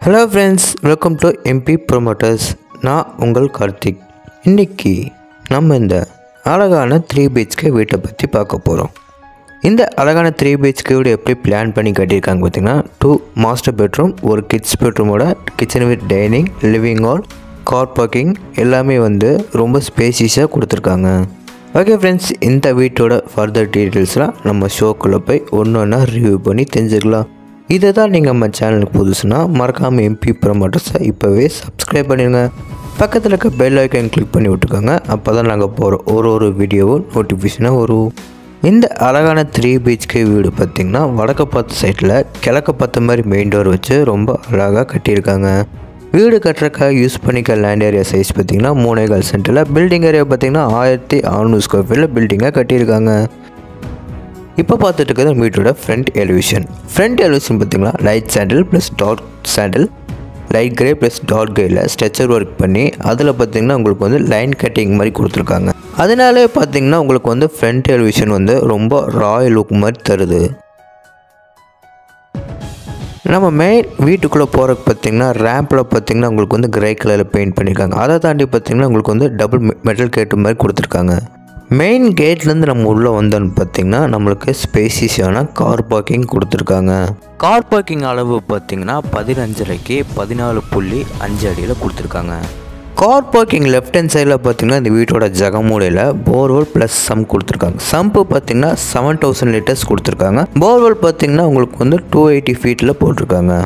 hello friends welcome to MP promoters நான் உங்கள் கார்த்திக் இன்னைக்கு நம்ம இந்த அழகான த்ரீ பிஹெச்கே வீட்டை பற்றி பார்க்க போகிறோம் இந்த அழகான த்ரீ பிஹெச்கே வீடு எப்படி பிளான் பண்ணி கட்டியிருக்காங்க பார்த்தீங்கன்னா டூ மாஸ்டர் பெட்ரூம் ஒரு கிட்ஸ் பெட்ரூமோட kitchen with dining living hall car parking எல்லாமே வந்து ரொம்ப ஸ்பேசியஸாக கொடுத்துருக்காங்க ஓகே ஃப்ரெண்ட்ஸ் இந்த வீட்டோட ஃபர்தர் டீட்டெயில்ஸ்லாம் நம்ம ஷோக்குள்ளே போய் ஒன்று ஒன்றா ரிவ்யூ பண்ணி தெரிஞ்சுக்கலாம் இதை தான் நீங்கள் நம்ம சேனலுக்கு புதுசுனா மறக்காமல் எம்பி ப்ரொமோட்டர்ஸை இப்போவே சப்ஸ்கிரைப் பண்ணிடுங்க பக்கத்தில் இருக்க பெல் ஐக்கன் கிளிக் பண்ணி விட்டுக்கோங்க அப்போ தான் நாங்கள் போகிற ஒரு ஒரு வீடியோவும் நோட்டிஃபிகேஷனாக வரும் இந்த அழகான த்ரீ பிஹெச்கே வீடு பார்த்திங்கன்னா வடக்கு பார்த்த சைடில் கிழக்கு பார்த்த மாதிரி மெயின் டோர் வச்சு ரொம்ப அழகாக கட்டியிருக்காங்க வீடு கட்டுறக்காக யூஸ் பண்ணிக்க லேண்ட் ஏரியா சைஸ் பார்த்திங்கன்னா மூணேகால் சென்டரில் பில்டிங் ஏரியா பார்த்திங்கன்னா ஆயிரத்தி அறநூறு ஸ்கொயர் ஃபீட்டில் பில்டிங்காக கட்டியிருக்காங்க இப்போ பார்த்துட்டு இருக்கிறது வீட்டோட ஃப்ரண்ட் எலிவேஷன் ஃப்ரண்ட் எலிவேஷன் பார்த்தீங்கன்னா light sandal plus dark sandal light grey plus dark கிரேயில் ஸ்ட்ரெச்சர் ஒர்க் பண்ணி அதில் பார்த்தீங்கன்னா உங்களுக்கு வந்து லைன் கட்டிங் மாதிரி கொடுத்துருக்காங்க அதனாலே பார்த்தீங்கன்னா உங்களுக்கு வந்து ஃப்ரண்ட் எலிவேஷன் வந்து ரொம்ப ராயல் லுக் மாதிரி தருது நம்ம மெயின் வீட்டுக்குள்ளே போகிறக்கு பார்த்தீங்கன்னா ரேம்பில் பார்த்தீங்கன்னா உங்களுக்கு வந்து கிரே கலரில் பெயிண்ட் பண்ணியிருக்காங்க அதை தாண்டி பார்த்தீங்கன்னா உங்களுக்கு வந்து டபுள் மெட்டல் கேட்டு மாதிரி கொடுத்துருக்காங்க மெயின் கேட்லேருந்து நம்ம உள்ளே வந்தோன்னு பார்த்தீங்கன்னா நம்மளுக்கு ஸ்பேசியஸான கார் பார்க்கிங் கொடுத்துருக்காங்க கார் பார்க்கிங் அளவு பார்த்தீங்கன்னா பதினஞ்சரைக்கு பதினாலு புள்ளி அஞ்சு அடியில் கொடுத்துருக்காங்க கார் பார்க்கிங் லெஃப்ட் ஹேண்ட் சைடில் பார்த்தீங்கன்னா இந்த வீட்டோட ஜகமூலையில் போர்வெல் ப்ளஸ் சம் கொடுத்துருக்காங்க சம்பு பார்த்தீங்கன்னா செவன் தௌசண்ட் லிட்டர்ஸ் கொடுத்துருக்காங்க போர்வெல் பார்த்தீங்கன்னா உங்களுக்கு வந்து டூ எயிட்டி ஃபீட்டில் போட்டிருக்காங்க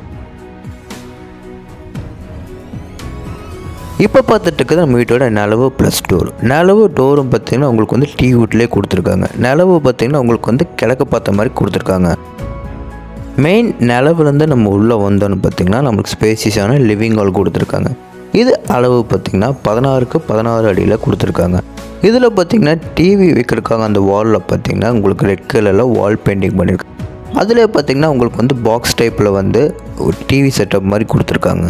இப்போ பார்த்துட்டு இருக்கிறது நம்ம வீட்டோட நிலவு ப்ளஸ் டோர் நிலவு டோரும் பார்த்தீங்கன்னா உங்களுக்கு வந்து டீ வுட்லேயே கொடுத்துருக்காங்க நிலவு பார்த்தீங்கன்னா உங்களுக்கு வந்து கிழக்கு பார்த்த மாதிரி கொடுத்துருக்காங்க மெயின் நிலவுலேருந்து நம்ம உள்ளே வந்தோன்னு பார்த்தீங்கன்னா நம்மளுக்கு ஸ்பேசியஸான லிவிங் ஹால் கொடுத்துருக்காங்க இது அளவு பார்த்திங்கன்னா பதினாறுக்கு பதினாறு அடியில் கொடுத்துருக்காங்க இதில் பார்த்தீங்கன்னா டிவி வைக்கிறதுக்காக அந்த வாலில் பார்த்தீங்கன்னா உங்களுக்கு ரெட் கலரில் வால் பெயிண்டிங் பண்ணியிருக்கு அதில் பார்த்தீங்கன்னா உங்களுக்கு வந்து பாக்ஸ் டைப்பில் வந்து ஒரு டிவி செட்டப் மாதிரி கொடுத்துருக்காங்க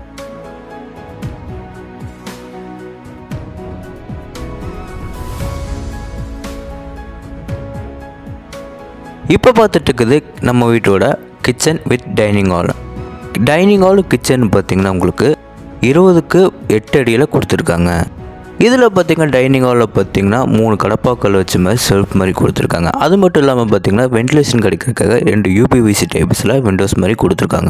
இப்போ பார்த்துட்டு இருக்குது நம்ம வீட்டோட kitchen with dining hall dining hall kitchen பார்த்தீங்கன்னா உங்களுக்கு இருபதுக்கு எட்டு அடியில் கொடுத்துருக்காங்க இதில் பார்த்தீங்கன்னா டைனிங் ஹாலில் பார்த்தீங்கன்னா மூணு கடப்பாக்கள் வச்ச மாதிரி செல்ஃப் மாதிரி கொடுத்துருக்காங்க அது மட்டும் இல்லாமல் பார்த்தீங்கன்னா வென்டிலேஷன் கிடைக்கிறதுக்காக ரெண்டு யூபிவிசி டைப்ஸில் விண்டோஸ் மாதிரி கொடுத்துருக்காங்க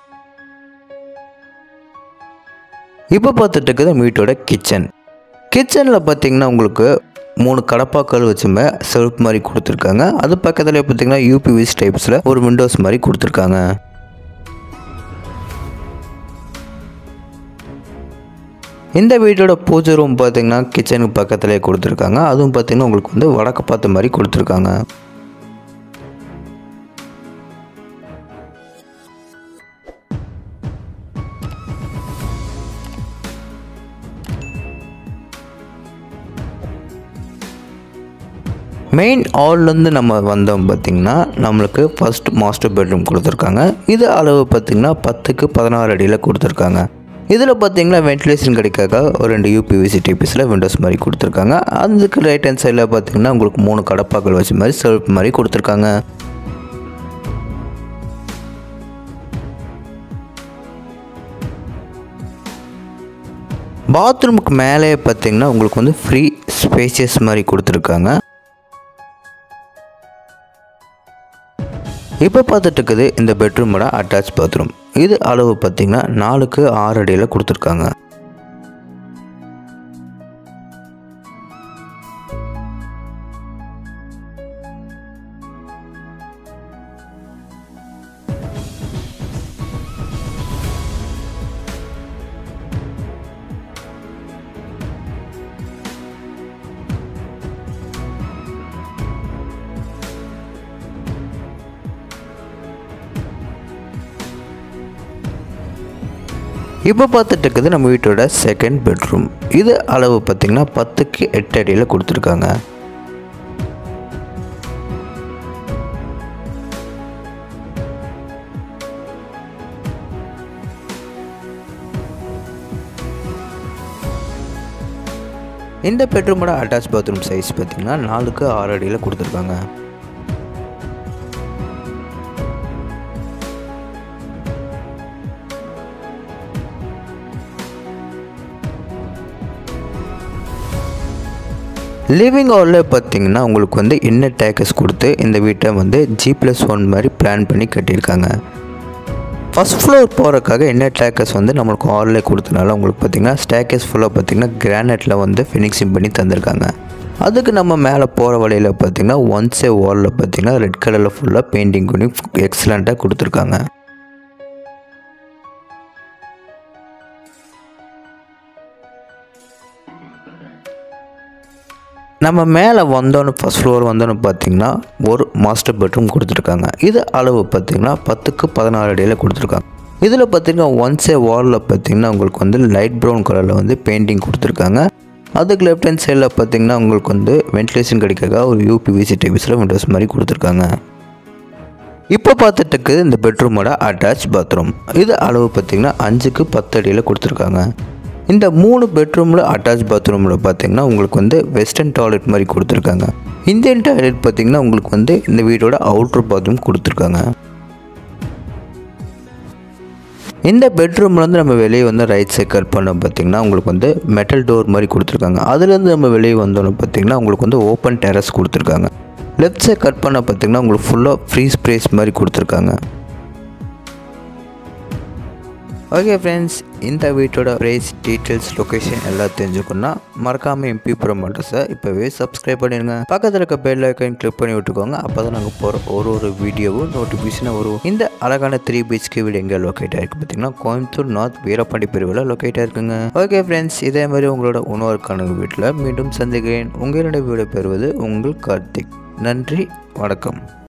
இப்போ பார்த்துட்டு இருக்குது வீட்டோட கிச்சன் கிச்சனில் பார்த்தீங்கன்னா உங்களுக்கு மூணு கடப்பாக்கள் வச்சுமே செல்ஃப் மாதிரி கொடுத்துருக்காங்க அது பக்கத்தில் பார்த்தீங்கன்னா யூபிவிஸ் டைப்ஸில் ஒரு விண்டோஸ் மாதிரி கொடுத்துருக்காங்க இந்த வீட்டோட பூஜை ரூம் பார்த்தீங்கன்னா கிச்சனுக்கு பக்கத்துலேயே கொடுத்துருக்காங்க அதுவும் பார்த்தீங்கன்னா உங்களுக்கு வந்து வடக்கு பார்த்த மாதிரி கொடுத்துருக்காங்க மெயின் ஹால்லேருந்து நம்ம வந்தோம் பார்த்திங்கன்னா நம்மளுக்கு ஃபஸ்ட் மாஸ்டர் பெட்ரூம் கொடுத்துருக்காங்க இது அளவு பார்த்திங்கன்னா பத்துக்கு பதினாறு அடியில் கொடுத்துருக்காங்க இதில் பார்த்தீங்கன்னா வென்டிலேஷன் கிடைக்காக ஒரு ரெண்டு யூபிவிசி டிபிஸில் விண்டோஸ் மாதிரி கொடுத்துருக்காங்க அதுக்கு ரைட் ஹேண்ட் சைடில் பார்த்தீங்கன்னா உங்களுக்கு மூணு கடப்பாக்கள் வச்ச மாதிரி செல்ஃப் மாதிரி கொடுத்துருக்காங்க பாத்ரூமுக்கு மேலே பார்த்தீங்கன்னா உங்களுக்கு வந்து ஃப்ரீ ஸ்பேசியஸ் மாதிரி கொடுத்துருக்காங்க இப்போ பார்த்துட்டு இருக்குது இந்த பெட்ரூமோட அட்டாச் பாத்ரூம் இது அளவு பார்த்திங்கன்னா நாலுக்கு ஆறு அடியில் கொடுத்துருக்காங்க இப்போ பார்த்துட்டு இருக்குது நம்ம வீட்டோட செகண்ட் பெட்ரூம் இது அளவு பார்த்திங்கன்னா பத்துக்கு எட்டு அடியில் கொடுத்துருக்காங்க இந்த பெட்ரூமோட அட்டாச் பாத்ரூம் சைஸ் பார்த்திங்கன்னா நாலுக்கு ஆறு அடியில் கொடுத்துருக்காங்க லிவிங் ஹாலில் பார்த்தீங்கன்னா உங்களுக்கு வந்து என்ன டேக்கஸ் கொடுத்து இந்த வீட்டை வந்து ஜி ப்ளஸ் ஒன் மாதிரி பிளான் பண்ணி கட்டியிருக்காங்க ஃபஸ்ட் ஃப்ளோர் போகிறக்காக என்ன டேக்கஸ் வந்து நம்மளுக்கு ஹாலில் கொடுத்தனால உங்களுக்கு பார்த்தீங்கன்னா ஸ்டேக்கஸ் ஃபுல்லாக பார்த்தீங்கன்னா கிரானைட்டில் வந்து ஃபினிக்ஸிங் பண்ணி தந்திருக்காங்க அதுக்கு நம்ம மேலே போகிற வழியில் பார்த்தீங்கன்னா ஒன்ஸே வாலில் பார்த்தீங்கன்னா ரெட் கலரில் ஃபுல்லாக பெயிண்டிங் பண்ணி எக்ஸலண்ட்டாக கொடுத்துருக்காங்க நம்ம மேலே வந்தோன்னு ஃபஸ்ட் ஃப்ளோர் வந்தோன்னு பார்த்தீங்கன்னா ஒரு மாஸ்டர் பெட்ரூம் கொடுத்துருக்காங்க இது அளவு பார்த்தீங்கன்னா பத்துக்கு பதினாறு அடியில் கொடுத்துருக்காங்க இதில் பார்த்தீங்கன்னா ஒன்ஸே வாலில் பார்த்தீங்கன்னா உங்களுக்கு வந்து லைட் ப்ரௌன் கலரில் வந்து பெயிண்டிங் கொடுத்துருக்காங்க அதுக்கு லெஃப்ட் ஹேண்ட் சைடில் பார்த்தீங்கன்னா உங்களுக்கு வந்து வென்டிலேஷன் கிடைக்காக ஒரு யூபிவிசி டைப்ஸில் விண்டோஸ் மாதிரி கொடுத்துருக்காங்க இப்போ பார்த்துட்டு இருக்குது இந்த பெட்ரூமோட அட்டாச் பாத்ரூம் இது அளவு பார்த்தீங்கன்னா அஞ்சுக்கு பத்து அடியில் கொடுத்துருக்காங்க இந்த மூணு பெட்ரூமில் அட்டாச் பாத்ரூமில் பார்த்தீங்கன்னா உங்களுக்கு வந்து வெஸ்டர்ன் டாய்லெட் மாதிரி கொடுத்துருக்காங்க இந்தியன் டாய்லெட் பார்த்தீங்கன்னா உங்களுக்கு வந்து இந்த வீடோட அவுட்ரு பாத்ரூம் கொடுத்துருக்காங்க இந்த பெட்ரூமில் வந்து நம்ம வெளியே வந்து ரைட் சைட் கட் பண்ண பார்த்தீங்கன்னா உங்களுக்கு வந்து மெட்டல் டோர் மாதிரி கொடுத்துருக்காங்க அதுலேருந்து நம்ம வெளியே வந்தோன்னு பார்த்தீங்கன்னா உங்களுக்கு வந்து ஓப்பன் டெரஸ் கொடுத்துருக்காங்க லெஃப்ட் சைட் கட் பண்ண பார்த்தீங்கன்னா உங்களுக்கு ஃபுல்லாக ஃப்ரீ ஸ்ப்ரேஸ் மாதிரி கொடுத்துருக்காங்க ஓகே ஃப்ரெண்ட்ஸ் இந்த வீட்டோட ப்ரைஸ் டீட்டெயில்ஸ் லொக்கேஷன் எல்லாம் தெரிஞ்சுக்கணும்னா மறக்காமல் எம்பி ப்ரோமோட்டர்ஸை இப்போவே சப்ஸ்கிரைப் பண்ணிடுங்க பக்கத்தில் இருக்க பெல் ஐக்கன் கிளிக் பண்ணி விட்டுக்கோங்க அப்போ தான் நாங்கள் போகிற ஒரு ஒரு வீடியோவும் நோட்டிஃபிகேஷனாக வரும் இந்த அழகான த்ரீ பிஹெச்கே வீடு எங்கே லொக்கேட் ஆயிருக்கு பார்த்தீங்கன்னா கோயம்புத்தூர் நார்த் வீரப்பாண்டி பிரிவில் லொக்கேட் ஆயிருக்குங்க ஓகே ஃப்ரெண்ட்ஸ் இதே மாதிரி உங்களோட உணவருக்கான வீட்டில் மீண்டும் சந்திக்கிறேன் உங்களுடைய வீடு பெறுவது உங்கள் கார்த்திக் நன்றி வணக்கம்